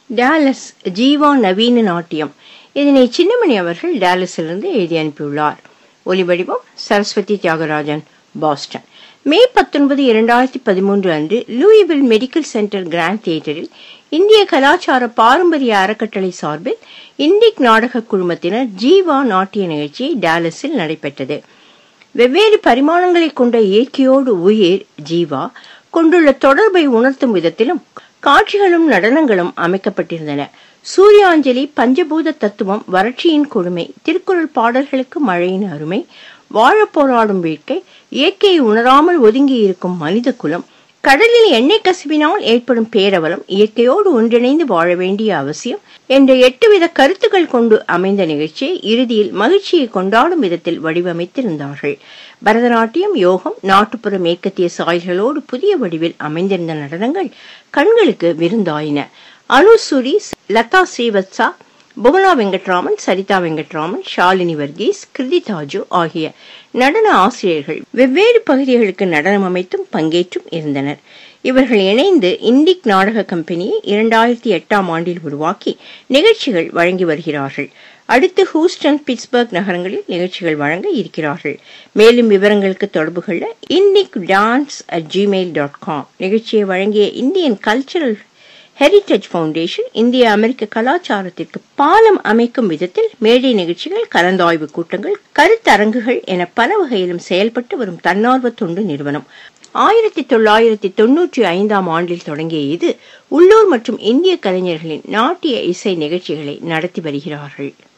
Dallas Jeeva நவீன நாட்டியம் இதனை சின்னமணி அவர்கள் டாலஸிலிருந்து எழுதி அனுப்பியுள்ளார் ஒலிவடிவம் சரஸ்வதி தியாகராஜன் பாஸ்டன் மே பத்தொன்பது இரண்டாயிரத்தி பதிமூன்று அன்று லூயிவில் மெடிக்கல் சென்டர் கிராண்ட் தியேட்டரில் இந்திய கலாச்சார பாரம்பரிய அறக்கட்டளை சார்பில் இந்திக் நாடக குழுமத்தினர் ஜீவா நாட்டிய நிகழ்ச்சி டாலஸில் நடைபெற்றது வெவ்வேறு பரிமாணங்களை கொண்ட இயற்கையோடு உயிர் ஜீவா கொண்டுள்ள தொடர்பை உணர்த்தும் விதத்திலும் காட்சிகளும் நடனங்களும் அமைக்கப்பட்டிருந்தன சூர்யாஞ்சலி பஞ்சபூத தத்துவம் வறட்சியின் கொடுமை திருக்குறள் பாடல்களுக்கு மழையின் அருமை வாழப் போராடும் வேட்கை இயற்கையை உணராமல் ஒதுங்கி இருக்கும் மனித குலம் கடலில் எண்ணெய் கசிவினால் ஏற்படும் பேரவலம் இயற்கையோடு ஒன்றிணைந்து வாழ வேண்டிய அவசியம் என்ற எட்டு வித கருத்துக்கள் கொண்டு அமைந்த நிகழ்ச்சியை இறுதியில் மகிழ்ச்சியை கொண்டாடும் விதத்தில் வடிவமைத்திருந்தார்கள் பரதநாட்டியம் யோகம் நாட்டுப்புற மேற்கத்திய சாயல்களோடு புதிய வடிவில் அமைந்திருந்த நடனங்கள் கண்களுக்கு விருந்தாயின அனுசூரி லதா ஸ்ரீவத்சா புவனா வெங்கட்ராமன் சரிதா வெங்கட்ராமன் ஷாலினி வர்கீஸ் கிருதி தாஜு ஆகிய நடன ஆசிரியர்கள் வெவ்வேறு பகுதிகளுக்கு நடனம் அமைத்தும் பங்கேற்றும் இருந்தனர் இவர்கள் இணைந்து இண்டிக் நாடக கம்பெனியை இரண்டாயிரத்தி எட்டாம் ஆண்டில் உருவாக்கி நிகழ்ச்சிகள் வழங்கி வருகிறார்கள் அடுத்து ஹூஸ்டன் பிட்ஸ்பர்க் நகரங்களில் நிகழ்ச்சிகள் வழங்க இருக்கிறார்கள் மேலும் விவரங்களுக்கு தொடர்பு கொள்ள indic dance at gmail dot com நிகழ்ச்சியை வழங்கிய இந்தியன் கல்ச்சரல் ஹெரிட்டேஜ் ஃபவுண்டேஷன் இந்திய அமெரிக்க கலாச்சாரத்திற்கு பாலம் அமைக்கும் விதத்தில் மேடை நிகழ்ச்சிகள் கலந்தாய்வு கூட்டங்கள் கருத்தரங்குகள் என பல வகையிலும் செயல்பட்டு வரும் தன்னார்வ தொண்டு நிறுவனம் ஆயிரத்தி தொள்ளாயிரத்தி தொன்னூற்றி ஐந்தாம் ஆண்டில் தொடங்கிய இது உள்ளூர் மற்றும் இந்திய கலைஞர்களின் நாட்டிய இசை நிகழ்ச்சிகளை நடத்தி வருகிறார்கள்